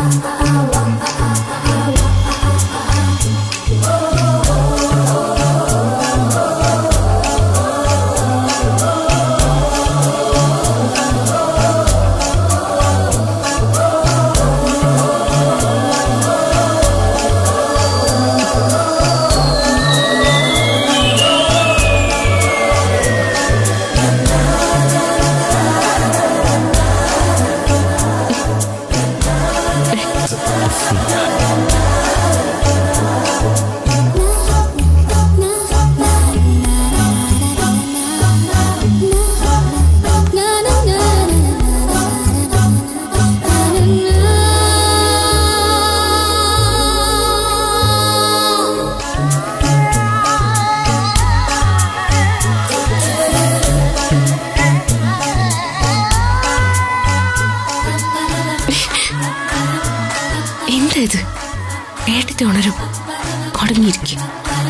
എന്താ ഇത് കേട്ടിട്ട് ഉണരും അടങ്ങിയിരിക്കും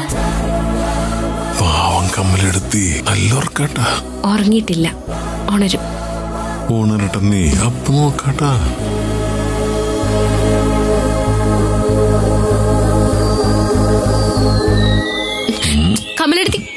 പാവം കമ്മലെടുത്തി നല്ലോർക്കാട്ടാ ഉറങ്ങിയിട്ടില്ല ഉണരും ഊണരട്ട നീ അപ്പൊ നോക്കാട്ടാ കമലെടുത്തി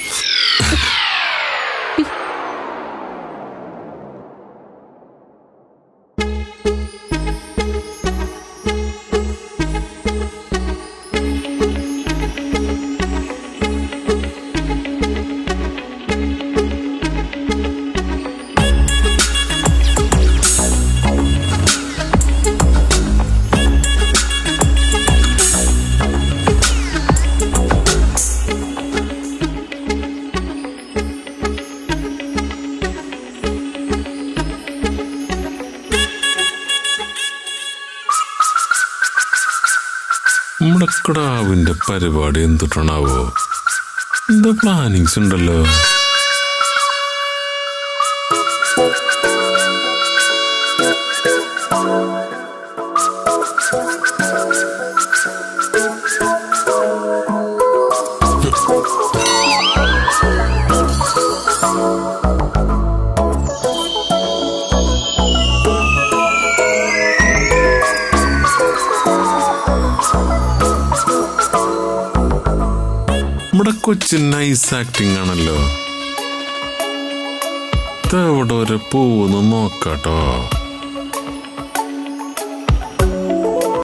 നമ്മുടെ കിടാവിന്റെ പരിപാടി എന്തിട്ടാണാവോ എന്താ പ്ലാനിങ്സ് ഉണ്ടല്ലോ നമ്മുടെ കൊച്ചിൻ നൈസ് ആക്ടിങ് ആണല്ലോ ഇവിടെ ഒരു പൂന്ന് നോക്കാട്ടോ